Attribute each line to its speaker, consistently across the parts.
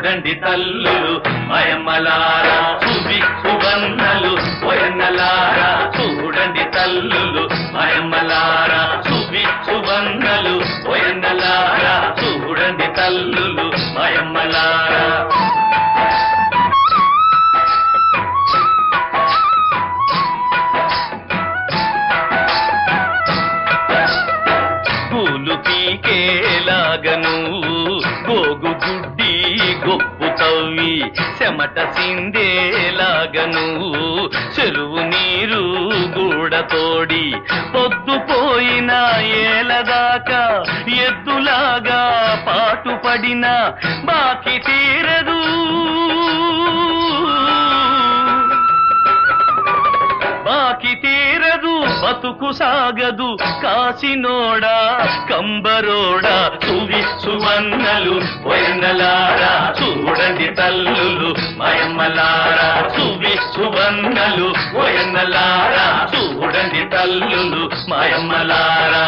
Speaker 1: చూడండి తల్లులు మయమ్మలారా సువి సువన్నలు పోయన్నలారా చూడండి తల్లులు మయమ్మలారా సువి సువన్నలు పోయన్నలారా చూడండి తల్లులు మయమ్మలారా పూలు పీకేలాగను గోగు గుడ్డి గొప్పు తవ్వి చెమట సిందేలాగను చెరువు నీరు గూడతోడి పొద్దుపోయిన ఏలదాకా ఎద్దులాగా పాటుపడిన బాకి తీరదు బాకి తీరదు బతుకు సాగదు కాసినోడా కంబరోడా తువి సువన్నలు పోయన్నలారా చూడండి తల్లులు మయమ్మలారా తువి సువన్నలు పోయన్నలారా చూడండి తల్లులు మయమ్మలారా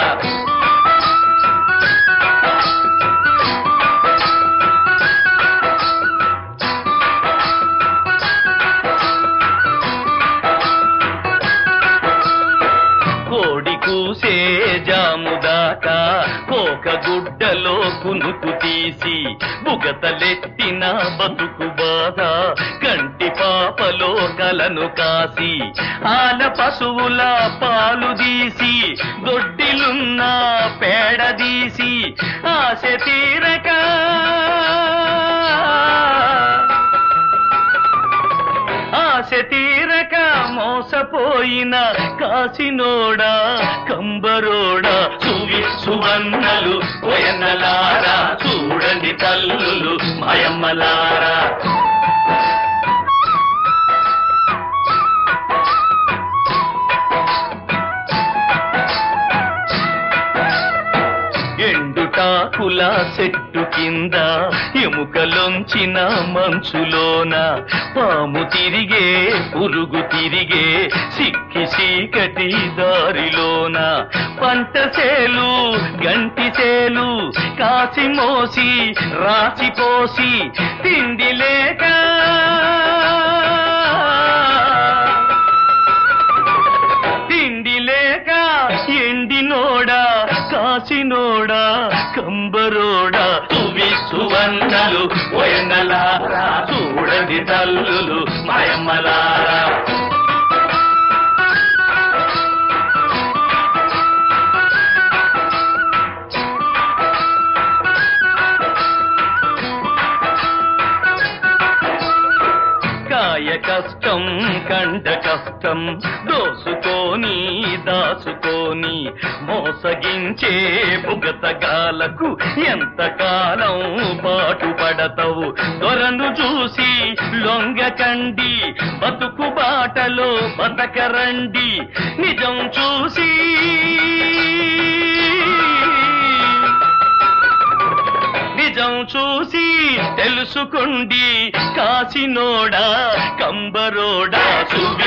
Speaker 1: కోడి కూసే జాము దాకా కోక గుడ్డలో కునుకు తీసి బుగతలెత్తిన బతుకు బాధ కంటి పాపలో కలను కాసి ఆల పశువుల పాలు తీసి దొడ్డిలున్న పేడ తీసి ఆశ తీరక ఆశ తీరక మోసపోయిన కాసినోడా కంబరోడా సువి సువన్నలు పోయన్నలారా చూడండి తల్లులు మాయమ్మలారా ఎండుటాకుల చెట్టు కింద ఎముకలొంచిన మంచులోన పాము తిరిగే పురుగు తిరిగే సిక్కి చీకటి దారిలోన పంట సేలు గంటి సేలు కాసి మోసి రాసిపోసి తిండి లేక తిండి లేక ఎండినోడా కాసినోడా కంబరోడా తువి సువన్నలు పోయన్నలారా చూడండి తల్లులు మాయమ్మలారా కాయ కష్టం కండ కష్టం దోసుకొని దాచుకొని మోసగించే బుగతగాలకు ఎంతకాలం పాటు పడతావు దొరను చూసి లొంగకండి బతుకు బాటలో బతకరండి నిజం చూసి నిజం చూసి తెలుసుకోండి కాసినోడా కంబరోడా సువి